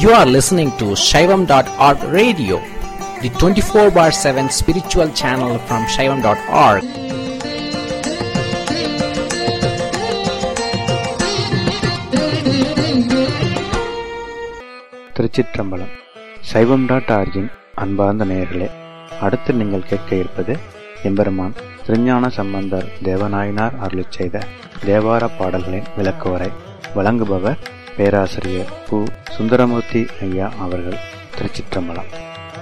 You are listening to Shaivam.org radio, the 24 bar 7 spiritual channel from Shaivam.org. திருச்சிற்றம்பலம் சைவம் dot origin அன்பார்ந்த நேயர்களே அடுத்து நீங்கள் கேட்க இருப்பது எம்பெருமான் திருஞான சம்பந்தர் தேவநாயனார் அருளிச் செய்த தேவார பாடல்களின் விளக்குவரை வழங்குபவர் பேராசிரியர் பு சுந்தரமூர்த்தி ஐயா அவர்கள் திருச்சிற்றம்பலம்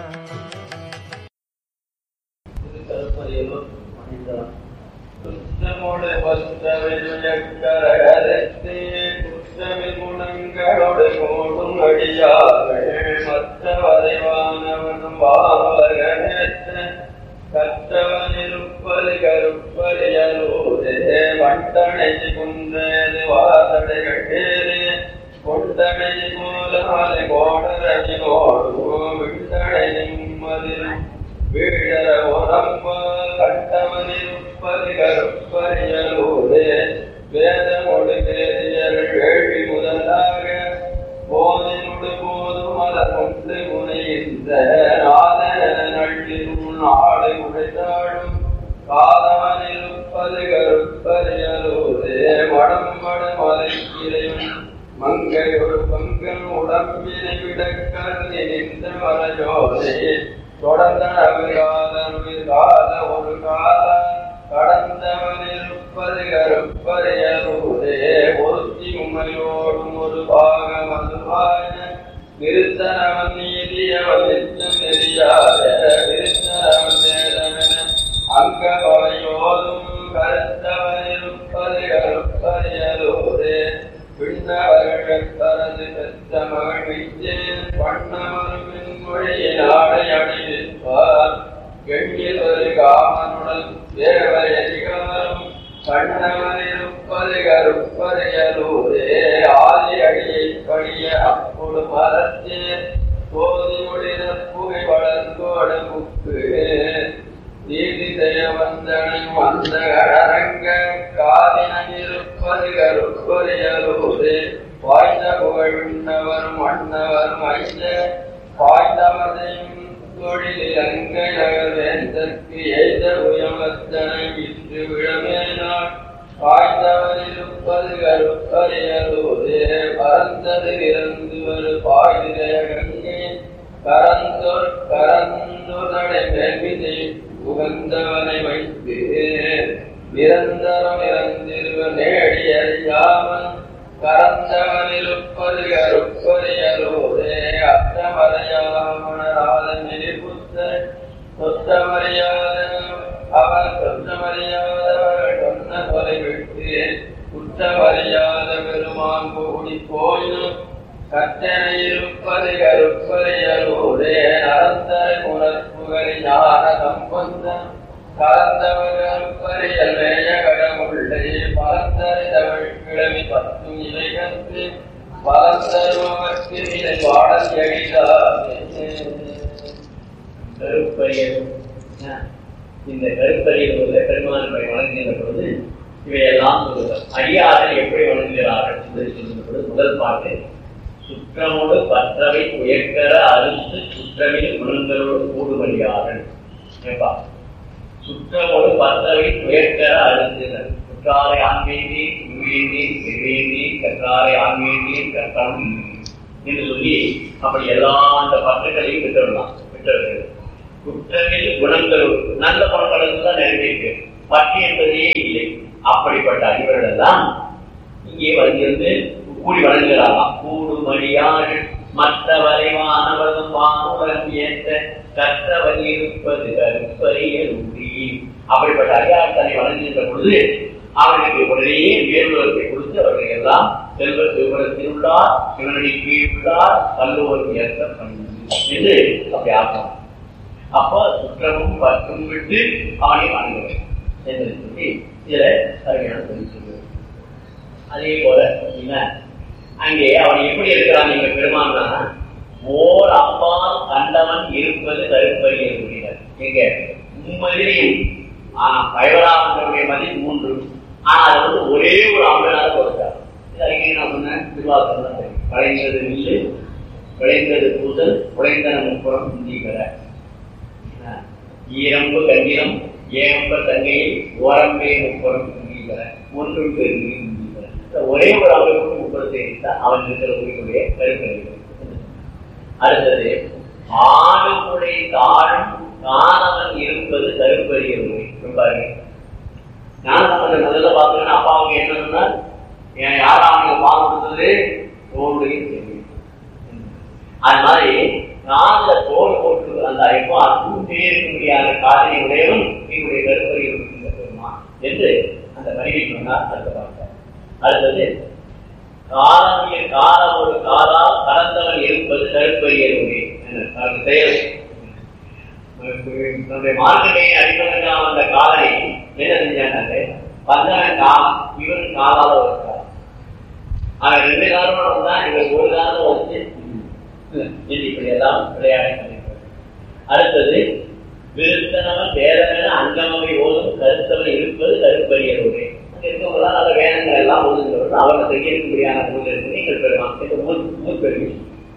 குற்றமோடு பஸ்தவிழுக்கரகரத்தே குற்றமில் குணங்களோடு கூடும் அடியார்கள் மற்ற வரைவானவனும் வாவகனத்த கற்றவனிருப்பது கருப்பறியலூரே வண்டனை குன்றேது வாசடைகளே கொண்டனை மூலாலை கோடரவி கோடு விண்டனை நிம்மதிரும் வீழர உரம்ப கண்டவனிருப்பது கருப்பறியலூரே வேதமொடு வேதியர் வேள்வி முதலாக போதினொடு போதும் மலர் கொண்டு முனைகின்ற நாதன நள்ளிரும் நாடு உடைத்தாடும் காதவனிருப்பது கருப்பறியலூரே மடம் மடம் மலைக்கிளையும் மங்கையொரு பங்கன் உடம்பினை விட கருதி நின்ற மரஜோதே தொடர்ந்த நவிராதன் கால ஒரு கால கடந்தவனிருப்பது கருப்பறியலூரே ஒருத்தி உமையோடும் ஒரு பாகம் அதுவாய நிறுத்தனவன் நீதியவன் நித்தம் நெறியாத நிறுத்தனவன் நேரமென அங்கவனையோதும் கருத்தவனிருப்பது கருப்பறியலூரே பின்னவர்களது பெற்ற மகிழ்ச்சியில் பண்ணமருவின் மொழியில் ஆடை அணிவிப்பார் எண்ணில் ஒரு காமனுடன் தேவை அதிகாரம் கண்ணவனிருப்பது கருப்பறையலூரே ஆதி அடியை பணிய அப்பொழு மரத்தே போதி மொழின புகை வளர்ந்தோட முக்கு நீதி செய்ய வந்தனும் வந்த கடரங்க காதினிருப்பது கருப்பறியலூரே வாய்ந்த புகழ் விண்ணவரும் மன்னவரும் ஐந்த வாய்ந்தவதையும் தொழிலில் அங்கை நகர்வேந்தற்கு எய்த உயமத்தனை இன்று விழமேனாள் பாய்ந்தவனிருப்பது கருப்பறியலூரே பறந்தது இறந்து வரு பாய்திரைய கங்கை கரந்தோர் கரந்தோதடை மேல்விதை உகந்தவனை வைத்து நிரந்தரம் இறந்திருவ நேடி அறியாமல் கரந்தவனிருப்பது கருப்பறியலோரே அற்றமறையாமணராத நெறிபுத்த சொத்தமறியாத அவர் சொத்தமறியாதவர் சொன்ன தொலை விட்டு குற்றமறியாத பெருமான் கூடி போயினும் கற்றனையிருப்பது கருப்பறியலோரே நரந்தர குணப்புகழ் ஞான சம்பந்தம் கலந்தவர் பரியல் மேய கடவுள்ளே பலந்தரை தமிழ் கிழமை பத்தும் இலைகத்து பலந்தருவமற்கு இதை பாடல் கருப்பரியல் இந்த கருப்பரியல் உள்ள பெருமானை வணங்குகின்ற பொழுது இவையெல்லாம் சொல்லுங்கள் அடியார்கள் எப்படி வணங்குகிறார்கள் என்று சொல்லுகின்ற பொழுது முதல் பாட்டு சுற்றமோடு பற்றவை உயர்கர அறுத்து சுற்றமில் குணங்களோடு கூடுமடியார்கள் ஏப்பா சுற்றமோடு பற்றவை உயர்கர அறுத்துகள் குற்றாரை ஆண்மேந்தி உயிர்ந்தி எதிரேந்தி கற்றாரை ஆண்மேந்தி கற்றம் என்று சொல்லி அப்படி எல்லா அந்த பற்றுகளையும் விட்டுடலாம் விட்டுறது குற்றமில் குணங்களோடு நல்ல குணங்கள் தான் நிறைவேற்று பற்று என்பதே இல்லை அப்படிப்பட்ட அறிவர்கள் எல்லாம் இங்கே வந்து கூடி வழங்குகிறாராம் கூடுமடியார்கள் மற்ற வரைவானவரும் வானுடன் ஏற்ற கற்றவர் இருப்பது கருப்பறியல் உரி அப்படிப்பட்ட அறியார் தன்னை வழங்குகின்ற பொழுது அவர்களுக்கு உடனே வேறுவரத்தை கொடுத்து அவர்கள் எல்லாம் செல்வ சிவபுரத்தில் உள்ளார் சிவனடி கீழ் உள்ளார் கல்லூர் ஏற்ற என்று அப்படி ஆகும் அப்போ சுற்றமும் பற்றும் விட்டு அவனை வணங்குவேன் என்று சொல்லி இதுல சரியான சொல்லி சொல்லுவேன் அதே போல அங்கே அவன் எப்படி இருக்கிறான் நீங்க பெருமானா ஓர் அப்பால் கண்டவன் இருப்பது கருப்பறிய முடியாது எங்க மும்மதிலையும் ஆனா பயவராமனுடைய மதி மூன்று ஆனா அது வந்து ஒரே ஒரு ஆம்பளாக கொடுத்தார் இது அறிக்கை நான் சொன்னேன் திருவாசகம் தான் சரி. கலைஞது இல்லை விளைந்தது பூசல் உழைந்தன முப்புறம் இந்தி பெற ஈரம்பு கண்டினம் ஏகம்ப தங்கையில் ஓரம்பே முப்புறம் இந்தி பெற மூன்று பெருங்கி இந்தி பெற இந்த ஒரே ஒரு அமைப்பு முப்புறத்தை இருந்தால் அவன் இருக்கிற உயிர்களுடைய கருக்கறிவு அடுத்தது ஆடுபுடை தாழும் காணவன் இருப்பது கருப்பறிய உரை ரொம்ப அருமை ஞானசம்பந்தம் முதல்ல பார்த்தீங்கன்னா அப்பாவுக்கு என்ன சொன்னார் என் யாரா அவங்க பால் கொடுத்தது தோளுடைய தெரியும் அது மாதிரி நான்ல தோல் போட்டு அந்த ஐப்போ அற்புதே இருக்க முடியாத காதலி உடையவன் எங்களுடைய கருப்பறி இருக்கின்ற பெருமா என்று அந்த மனைவி சொன்னார் அடுத்த பார்த்தார் அடுத்தது காலமிய கால ஒரு காலா கலந்தவன் இருப்பது கருப்பறியருடைய செயல் நம்முடைய மார்க்கெட்டை அடிப்பதற்காக வந்த காலனை என்ன செஞ்சாங்க வந்தவன் காலம் இவன் காலால ஒரு காலம் அவன் ரெண்டு காலம் வந்தா இவன் ஒரு காலம் வச்சு இது இப்படி எல்லாம் விளையாடி பண்ணிருக்காங்க. அடுத்தது விருத்தனவன் வேதமென அங்கமவை ஓதும் கருத்தவன் இருப்பது கருப்பறியருடைய அங்க இருக்கவங்களாம் நல்ல வேதங்கள் எல்லாம் ஓதுகிறவர்கள் அவர்கள் செய்யக்கூடியான நூல் இருக்கு நீங்கள் பெறுவான் இந்த மூல் மூல் பெருமை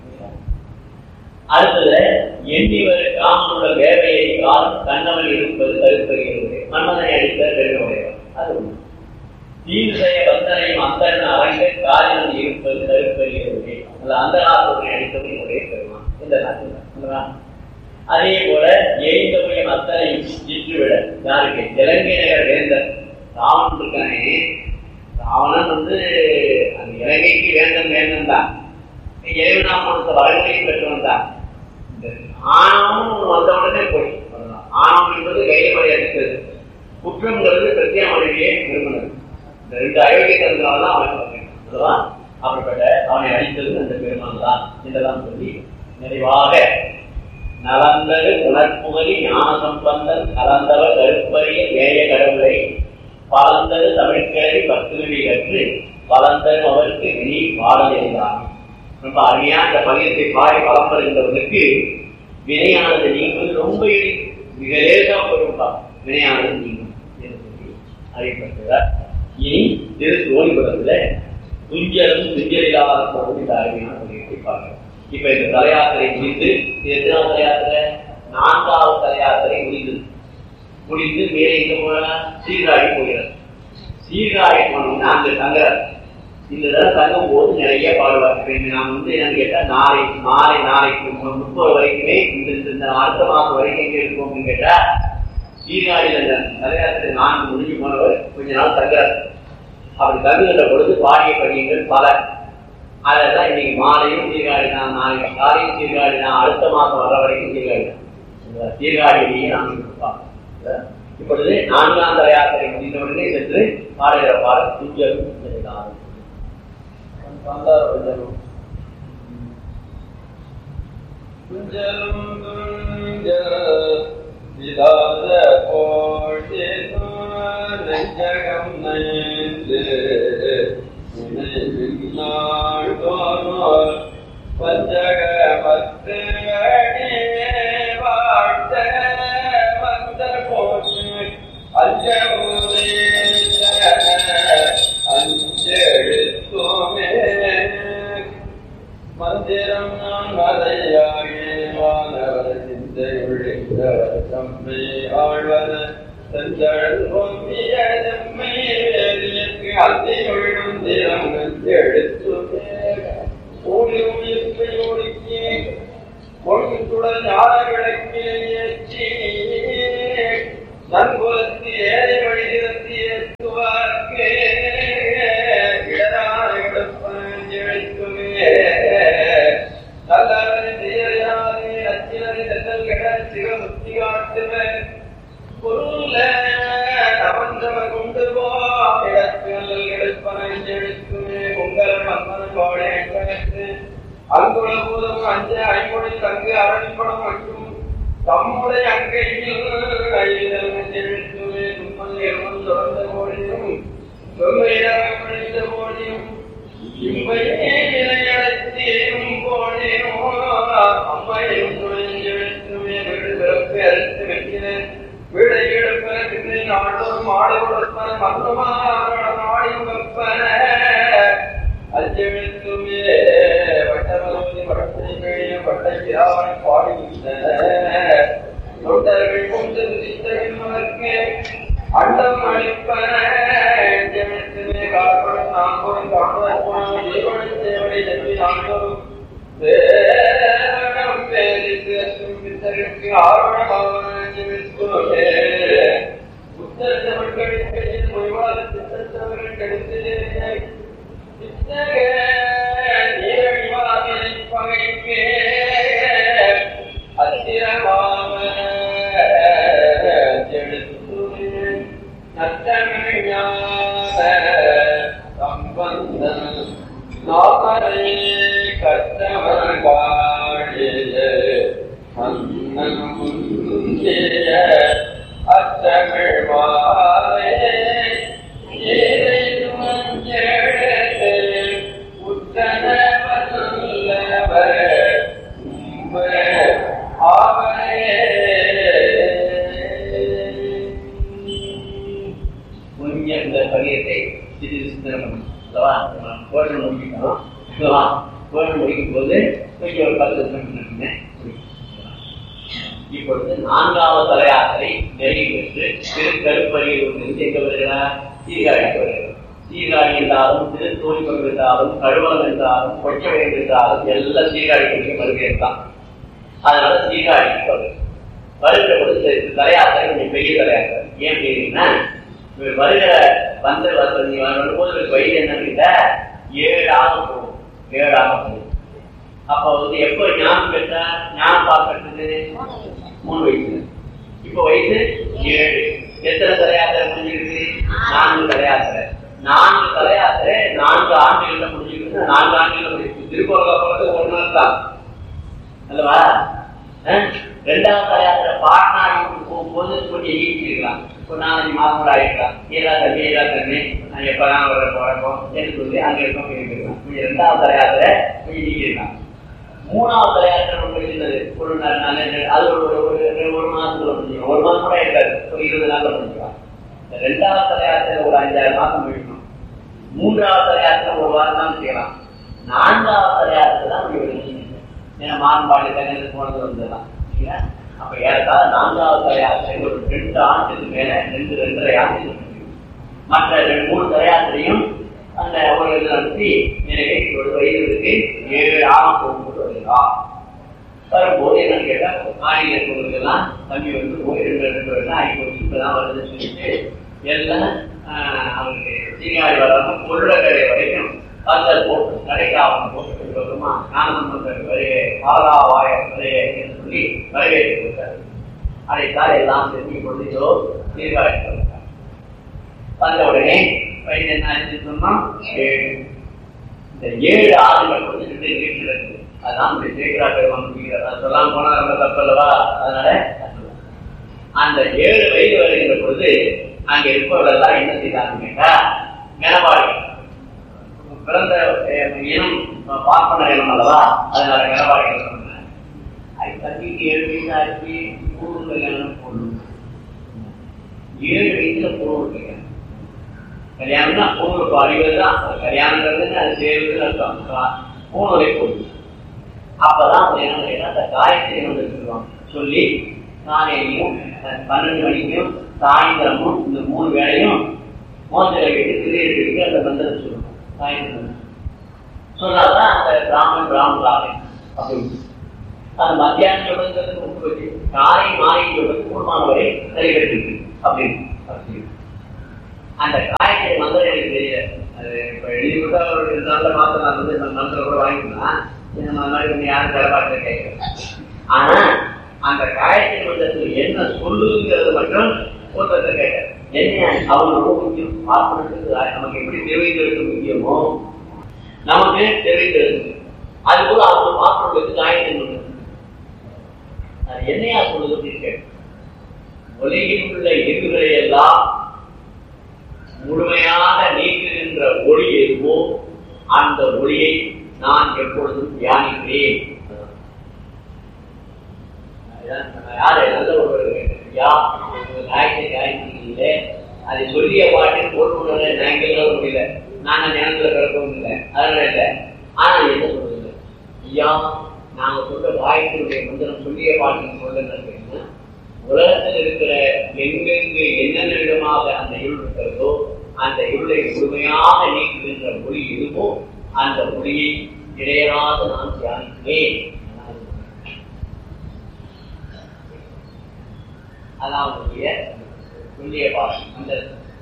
அடுத்தது எண்ணிவர் காமனுள்ள வேலையை காலம் கண்ணவன் இருப்பது கருப்பறியருடைய மன்மதனை அடித்த பெருமையுடையவர் அது ஒண்ணு தீவு செய்ய வந்தனையும் அந்தன அரங்க காரியம் இருப்பது கருப்பறியருடைய அந்த அந்தனாசுரனை அடித்தவனுடைய பெருமான் இந்த நாட்டில் அதே போல எய்தவையும் அத்தனையும் இற்றுவிட யாருக்கு இலங்கை நகர் வேந்தன் ராவணன் இருக்கானே ராவணன் வந்து அந்த இலங்கைக்கு வேந்தன் வேந்தன் தான் இறைவனாம் கொடுத்த வரங்களையும் பெற்றவன் தான் இந்த ஆணவம் வந்த உடனே போய் ஆணவம் என்பது கையமறை அடித்தது குற்றம்ங்கிறது பிரத்யாமலையே விரும்பினது இந்த ரெண்டு அயோக்கியத்தினால தான் அவன் பார்த்தேன் அல்லவா அப்படிப்பட்ட அவனை அடித்தது அந்த பெருமான் தான் என்றெல்லாம் சொல்லி நிறைவாக நலந்தது உணர்ப்புகலி ஞான சம்பந்தன் கலந்தவ கருப்பறிய வேய கடவுளை பலந்தது தமிழ்கிழவி பத்துகளை கற்று பலந்தரும் அவருக்கு இனி பாடல் எழுதாம் ரொம்ப அருமையா இந்த பதியத்தை பாடி பலம் பெறுகின்றவர்களுக்கு வினையானது நீங்குவது ரொம்ப எளி மிக லேசா பொருள்பா வினையானது நீங்கும் என்று சொல்லி அறியப்பட்டதார் இனி திரு சோழிபுரத்துல துஞ்சலும் துஞ்சலில்லாத பொருள் இந்த அருமையான பதியத்தை பார்க்கிறோம் இப்ப இந்த தலையாத்திரை முடிந்து இது எத்தனாவது தலையாத்திரை நான்காவது தலையாத்திரை முடிந்தது முடிந்து மேலே எங்க போற சீர்காழி போகிறார் சீர்காழி போனோம்னா அங்க தங்குறார் இந்த தடவை தங்கும் போது நிறைய பாடுவார் இப்ப இங்க நான் வந்து என்னன்னு கேட்டா நாளை மாலை நாளைக்கு மு- முப்பது வரைக்குமே இந்த இந்த- இந்த அடுத்த மாசம் வரைக்கும் எங்க இருக்கோம் அப்படின்னு கேட்டா சீர்காழியில் இந்த தலையாத்திரை நான்கு முடிஞ்சு போனவர் கொஞ்ச நாள் தங்குறார் அப்படி தங்குகின்ற பொழுது பாடிய பதியங்கள் பல அதெல்லாம் இன்னைக்கு மாலையும் சீர்காழி தான் நாளைக்கு காலையும் சீர்காழி தான் அடுத்த மாசம் வர வரைக்கும் சீர்காழி தான் இந்த சீர்காழியிலேயே நாம் இருப்பாங்க இப்பொழுது நான்காம் யாத்திரை முடிந்தவுடனே சென்று பாடுகிற பாடல் துஞ்சலும் செய்தார் துஞ்சலும் துஞ்சல் விதாத கோஷினு நெஞ்சகம் நைந்து நினைவினாள் தோனோர் பஞ்சக பத்து அடியே வாழ்த்த வந்த போது அஞ்சமுதே அஞ்செழுத்துமே மந்திரம் நான் மறையாகே வானவர் சிந்தையுழிந்தவர் தம்மை ஆழ்வர் செஞ்சழல் பொங்கிய செம்மை வேதிற்கு அத்தியுள்ளும் திறம் எழுத்துமே ஊழி உயிர்ப்பை ஒடுக்கி பொழுதுடன் ஞான விளக்கே ஏற்றி நன்புலத்து ஏழை வழிதிறத்தி ஏற்றுவார்க்கே இடரான விடப்பன் எழுத்துமே நல்லவரின் செயலாதே அச்சினரி செல்லல் கெட சிவமுத்தி காட்டுவர் பொருள தவந்தவ கொண்டு போ இடத்தில் எடுப்பனை எழுத்துமே உங்கள் மன்னன் கோடை கணக்கு அங்குள பூதம் அஞ்ச ஐமொழி தங்கு அரணிப்படம் மற்றும் தம்முடைய அங்கையில் எழுத்துமே தும்மல் எருமல் தொடர்ந்த கோடியும் தொல்லையிட கோடியும் இம்மையே நிலையடத்தேனும் போனேனோ அம்மையும் எழுத்துமே வீடு பிறப்பு அறுத்து வைக்கிறேன் வீடை எடுப்பன பின்னை நாடோறும் ஆடை கொடுப்பன மன்னமான நாடியும் வெப்பன அஞ்செழுத்துமே வட்டமலோதி வடத்தை பிரானை பாடுகின்றனர் தொண்டர்கள் கொண்டு விதித்தவர்க்கு அண்டம் அளிப்பன ஜெகத்திலே காப்படும் நாம்புறம் காண்போம் ஜீவனை தேவனை செல்வி நான்கும் வேரணம் பேரித்து பித்தருக்கு ஆர்வணமான ஜெமிஸ்கோலே புத்தர் தமிழ்களுக்கு மொழிவாத சித்தத்தவர்கள் கெடுத்து பித்தக நீரழிவாதினை பகைக்கு அத்திரமாக ஜெடுத்து நத்தமிழாத சம்பந்தம் நாமரை கத்தவர் காழிய மன்னன் முந்திய அத்தமிழ் மாலே கொஞ்சம் இந்த பகிரத்தை சிறிது சிந்தனம் பண்ணணும். அல்லவா? நம்ம கோஷம் முடிக்கணும் அல்லவா? கோஷம் முடிக்கும் போது கொஞ்சம் ஒரு பத்து நிமிஷம் நின்று இப்பொழுது நான்காவது தலையாத்திரை நிறைவு பெற்று திருக்கருப்பறியிலிருந்து எங்க வருகிறார் சீர்காழிக்கு வருகிறார் சீர்காழி என்றாலும் திருத்தோழிபம் என்றாலும் கழுவலம் என்றாலும் கொச்சவை என்றாலும் எல்லாம் சீர்காழிக்கு வருகிறது தான் அதனால சீர்காழிக்கு வருகிறது வருகிற பொழுது இந்த தலையாத்திரை கொஞ்சம் பெரிய தலையாத்திரை ஏன் பெரியன்னா இவர் வருகிற வந்த வந்த நீ வரும்போது இவருக்கு வயது என்னன்னு கேட்டா ஏழாக போகும் ஏழாக போகும் அப்ப வந்து எப்ப ஞானம் பெற்றா ஞானம் பார்க்கறது மூணு வயசு இப்ப வயசு ஏழு எத்தனை தலையாத்திரை முடிஞ்சிருக்கு நான்கு தலையாத்திரை நான்கு தலையாத்திரை நான்கு ஆண்டுகள்ல முடிஞ்சிருக்கு நான்கு ஆண்டுகள்ல முடிஞ்சிருக்கு திருக்கோள போறது ஒரு நாள் தான் அல்லவா அஹ்? ரெண்டாவது தலையாத்திரை பாட்னாடி போகும்போது கொஞ்சம் ஈட்டிருக்கலாம் ஒரு நாலஞ்சு மாதம் கூட ஆயிருக்கலாம் ஏதா தண்ணி ஏதா தண்ணி நான் எப்பதான் வர போறப்போ என்று சொல்லி அங்க இருக்கோம் போயிருக்கலாம் கொஞ்சம் ரெண்டாவது தலையாத்திரை கொஞ்சம் ஈட்டிருக்கலாம் மூணாவது தலையாத்திரை ரொம்ப சின்னது ஒரு நாள் நாள் அது ஒரு ஒரு ஒரு ஒரு- ஒரு மாசத்துல முடிஞ்சிடும் ஒரு மாதம் கூட இருக்காது ஒரு இருபது நாள்ல முடிஞ்சிக்கலாம் இந்த ரெண்டாவது தலையாத்திரை ஒரு அஞ்சாறு மாசம் முடிக்கணும் மூன்றாவது தலையாத்திரை ஒரு வாரம் தான் செய்யலாம் நான்காவது தலையாத்திரை தான் முடிவு ஏன்னா மாறுபாடு தங்கத்துக்கு போனது வந்துடலாம் சரிங்களா? அப்ப ஏறத்தாழ நான்காவது தலையாத்திரை ஒரு ரெண்டு ஆண்டுக்கு மேல ரெண்டு ரெண்டரை ஆண்டுக்கு மற்ற ரெண்டு மூணு தலையாத்திரையும் அந்த ஒரு இது நடத்தி எனவே ஒரு வயதுக்கு ஏழு ஆம் போகும்போது வருகிறார் வரும்போது என்னன்னு கேட்டா மாநில பொருட்கள்லாம் தம்பி வந்து போய் ரெண்டு ரெண்டு வருடம் ஆகி போச்சு இப்பதான் வருதுன்னு சொல்லிட்டு எல்லாம் ஆஹ், அவங்களுக்கு சீனியாரி வராம பொருளக்கடை வரைக்கும் பந்தல் போட்டு கடைக்காவணம் போட்டு அதுக்கப்புறமா ஞானசம்பந்தர் வருகை பாலாவாய வருகை என்று சொல்லி வரவேற்று கொடுத்தார் அதைத்தான் எல்லாம் செஞ்சு கொடுத்தோ சீர்காழி கொடுத்தார் வந்த உடனே வயது என்ன ஆச்சுன்னு சொன்னா ஏழு இந்த ஏழு ஆண்டுகள் வந்து ரெண்டு வீட்டில் இருக்கு அதான் இந்த ஜெயகிரா பெருமான் முடிக்கிறார் அது சொல்லாம போனா ரொம்ப தப்பல்லவா அதனால அது சொல்றேன். அந்த ஏழு வயது வருகின்ற பொழுது அங்க இருப்பவர்களெல்லாம் என்ன செய்தாங்க கேட்டா மெனவாடி பிறந்த அஹ், இனம் அஹ், பார்ப்பன இனம் அல்லவா அதனால மெனவாடிகள் சொன்னாங்க அது தம்பிக்கு ஏழு வயசு ஆச்சு பூர்வ கல்யாணம் போடணும் ஏழு வயசுல பூர்வ கல்யாணம் கல்யாணம்னா பூர்வ அறிவு தான் கல்யாணங்கிறது அது சேர்வுன்னு அர்த்தம் பூர்வரை போடுது அப்பதான் அவங்க என்ன செய்யணும் அந்த காயத்ரி வந்து சொல்லுவாங்க சொல்லி காலையிலையும் அஹ், பன்னெண்டு மணிக்கும் சாயந்தரமும் இந்த மூணு வேளையும் மோசங்களை கட்டி திரையிட்டு அந்த மந்திரம் சொல்லணும் சாயந்தரம் சொன்னாதான் அந்த பிராமணன் பிராமணாவே அப்படின்னு அந்த மத்தியானம் சொல்றதுக்கு முன்பு வச்சு காலை மாலை சொல்றது கூடுமான வரை சரிகட்டு அப்படின்னு அப்படின்னு. அந்த காயத்ரி மந்திரம் எனக்கு தெரியல அது இப்ப எழுதி விட்டா ஒரு ரெண்டு நாள்ல மாத்திரம் நான் வந்து இந்த மந்திரம் கூட வாங்கிக்கலாம் நம்ம மாதிரி கொஞ்சம் யாரும் தலைப்பாட்டு கேட்கல ஆனா அந்த காயத்ரி மந்திரத்தில் என்ன சொல்லுங்கிறது மட்டும் ஒருத்தர் கேட்டேன் என்ன அவங்க ரொம்ப முக்கியம் பார்ப்பனத்துக்கு நமக்கு எப்படி தெரிவிக்கிறது முக்கியமோ நமக்கு தெரிவிக்கிறது அது போல அவங்க பார்ப்பனத்துக்கு காயத்ரி மந்திரம் அது என்னையா சொல்லுது அப்படின்னு கேட்டேன் உலகில் உள்ள இருவுகளை எல்லாம் முழுமையாக நீக்குகின்ற ஒளி எதுவோ அந்த ஒளியை நான் எப்பொழுதும் தியானிக்கிறேன் யாரு நல்ல ஒரு யா நாயத்தை தியானிக்கிறீங்களே அதை சொல்லிய பாட்டில் போட்டு நாங்கள் முடியல நாங்க ஞானத்துல கிடக்கவும் இல்லை அதனால இல்லை ஆனா என்ன சொல்றது யா நாங்க சொல்ற காயத்தினுடைய மந்திரம் சொல்லிய பாட்டின் சொல்லுங்க உலகத்தில் இருக்கிற எங்கெங்கு என்னென்ன விதமாக அந்த இருள் இருக்கிறதோ அந்த இருளை முழுமையாக நீக்குகின்ற மொழி எதுவோ அந்த மொழியை இடையராது நான் தியானிக்கிறேன் அதான் அவனுடைய சொல்லிய பாட்டி அந்த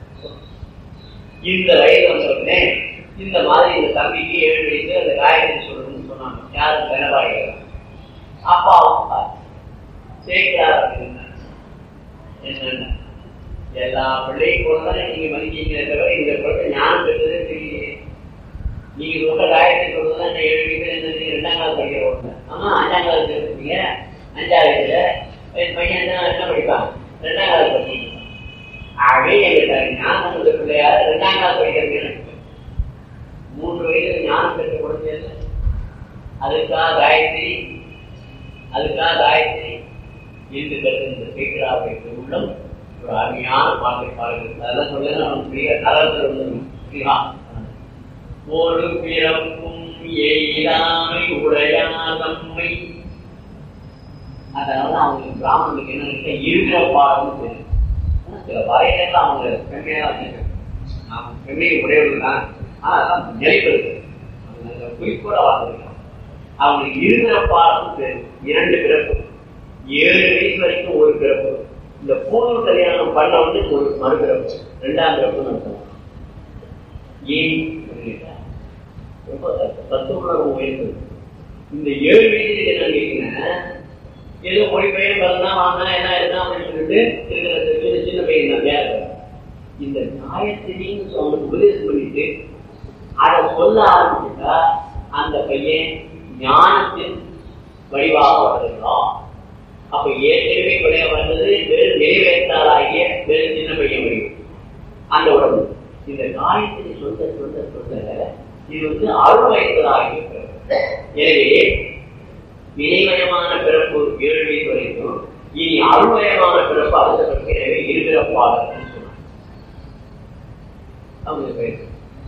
இந்த வயது வந்தவுடனே இந்த மாதிரி இந்த தம்பிக்கு ஏழு வயசு அந்த காயத்ரி சொல்லணும்னு சொன்னாங்க யாரும் பெணவாடிகள் அப்பா அவங்க சேர்க்கிறார் அப்படின்னா என்னென்ன எல்லா பிள்ளையும் போனதானே நீங்க மதிக்கீங்களே தவிர இந்த குழந்தை ஞானம் பெற்றதே தெரியலையே நீங்க சொல்ற காயத்ரி சொல்றதுதான் இந்த ஏழு வயசு என்ன ரெண்டாம் கிளாஸ் படிக்கிற ஒண்ணு ஆமா அஞ்சாம் கிளாஸ் இருக்கீங்க அஞ்சாவதுல என் பையன் தான் என்ன படிப்பான் ரெண்டாம் கிளாஸ் படிக்கீங்க ஆகவே எங்க ஞானம் உள்ள பிள்ளையார் ரெண்டாம் கிளாஸ் படிக்கிறது மூன்று வயதில் ஞானம் பெற்ற குழந்தை இல்லை அதுக்காக காயத்ரி அதுக்காக காயத்ரி என்று கருத்து இந்த சீக்கிராவை உள்ளம் ஒரு அருமையான பாட்டை பாடுகிறது அதெல்லாம் சொல்ல நான் பெரிய தரத்தில் வந்து ஒரு பிறப்பும் எய்தாமை உடையாதம்மை அதனால அவங்களுக்கு பிராமணனுக்கு என்ன இருக்கிற பாடம் தெரியும் சில வரையெல்லாம் அவங்க பெண்மையா வச்சிருக்காங்க பெண்மையை உடையவர்கள் தான் ஆனா அதான் நிலைப்பது குறிப்போட வாழ்ந்துருக்காங்க அவங்களுக்கு இருக்கிற பாடம் தெரியும் இரண்டு பிறப்பு ஏழு வயசு வரைக்கும் ஒரு பிறப்பு இந்த பூர்வ கல்யாணம் பண்ண வந்து ஒரு மறுபிறப்பு ரெண்டாம் பிறப்பு நடத்தணும் ஏன் ரொம்ப தத்துவ உணர்வு உயர்ந்தது இந்த ஏழு வயசுக்கு என்ன கேட்டீங்கன்னா ஏதோ மொழி பையன் வரலாம் வாங்கினா என்ன இருந்தா அப்படின்னு சொல்லிட்டு இருக்கிற சின்ன சின்ன பையன் தான் வேற இந்த நியாயத்திலையும் அவனுக்கு உபதேசம் பண்ணிட்டு அதை சொல்ல ஆரம்பிச்சுட்டா அந்த பையன் ஞானத்தின் வடிவாக வருகிறான் அப்ப ஏற்கனவே பழைய வந்தது வெறும் நிறைவேற்றாலாகிய வெறும் சின்ன பையன் வடிவம் அந்த உடம்பு இந்த காயத்தினை சொல்ல சொல்ல சொல்ல இது வந்து அருள் வைத்ததாகிய எனவே வினைமயமான பிறப்பு ஏழு வயது வரைக்கும் இனி அருள்மயமான பிறப்பு அடுத்த பிறப்பு எனவே இருபிறப்பாளர் அவங்க பேர்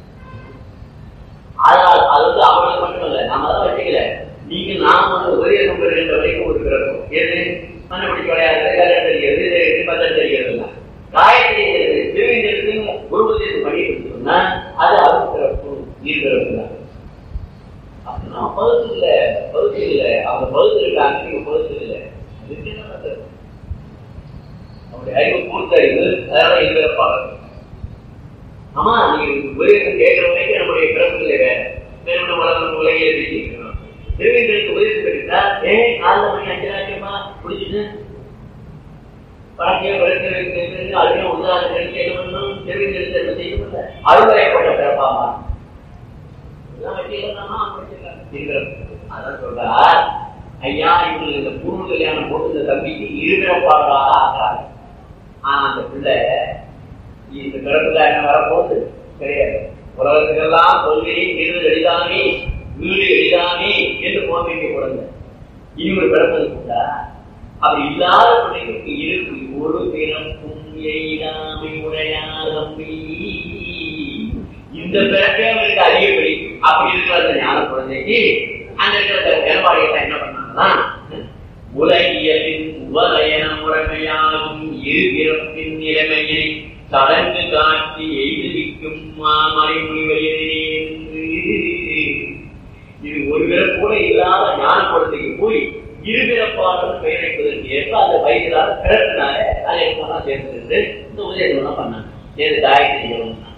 அதனால் அது வந்து அவங்களுக்கு மட்டும் இல்லை நாம தான் வச்சுக்கல நீங்க நாம வந்து உபதேசம் பெறுகின்ற வரைக்கும் ஒரு பிறப்பு எது மண்ணப்படி விளையாடுறது கல்யாணம் தெரிகிறது பத்தம் தெரிகிறது காயத்ரி திருவிந்திரத்து குரு உபதேசம் பண்ணிட்டு சொன்னா அது அருள் பிறப்பு நீர் பிறப்பு தான் அப்படின்னா பகுதி இல்ல பகுதி இல்ல அவங்க பகுதி இருக்காங்க நீங்க பகுதி இல்ல அதுக்கு என்ன பண்றது அவருடைய அறிவு பூர்த்த அறிவு அதனால இருப்பாளர் ஆமா நீங்க உபதேசம் கேட்கிற வரைக்கும் நம்முடைய பிறப்பு இல்லை வேற வேறு வளர்ந்து உலகே பேசிக்கிறோம் திருவேந்தருக்கு உபதேசம் பெற்றா ஏ நாலு மணி அஞ்சு லட்சமா குடிச்சிட்டு பழக்கையை வளர்த்து வைக்கிறது அதுவே உதாரணம் என்ன பண்ணணும் திருவேந்தருக்கு என்ன செய்யணும் அறுவடைப்பட்ட பிறப்பாமா அதான் சொல்றார் ஐயா இவங்களுக்கு இந்த பூர்வ கல்யாணம் போட்டு இந்த தம்பிக்கு இருபிறப்பாளராக ஆகிறாங்க ஆனா அந்த பிள்ளை இந்த பிறப்புல என்ன வரப்போகுது கிடையாது உலகத்துக்கெல்லாம் கொள்கை வீடு எளிதானே வீடு எளிதானே என்று போக வேண்டிய குழந்தை இனி ஒரு பிறப்பது உண்டா அப்படி இல்லாத பிள்ளைகளுக்கு இருக்கு ஒரு பிறப்பும் எய்தாமை உடையாதம்பி இந்த பிறப்பே அவருக்கு அதிக பிடிக்கும் அப்படி இருக்கிற அந்த ஞான குழந்தைக்கு அந்த இருக்கிற வேறுபாடுகள் என்ன பண்ணாங்கன்னா உலகியலின் உபலயன முறைமையாகும் இரு பிறப்பின் நிலைமையை சடங்கு காட்டி எய்திக்கும் மாமறை இது ஒரு பிறப்பு கூட இல்லாத ஞான குழந்தைக்கு போய் இருபிறப்பாளர் பெயர் வைப்பதற்கு ஏற்ப அந்த வயதிலான பிறப்பினால அதை சேர்ந்து இந்த உதயத்தெல்லாம் பண்ணாங்க ஏது தாயத்தை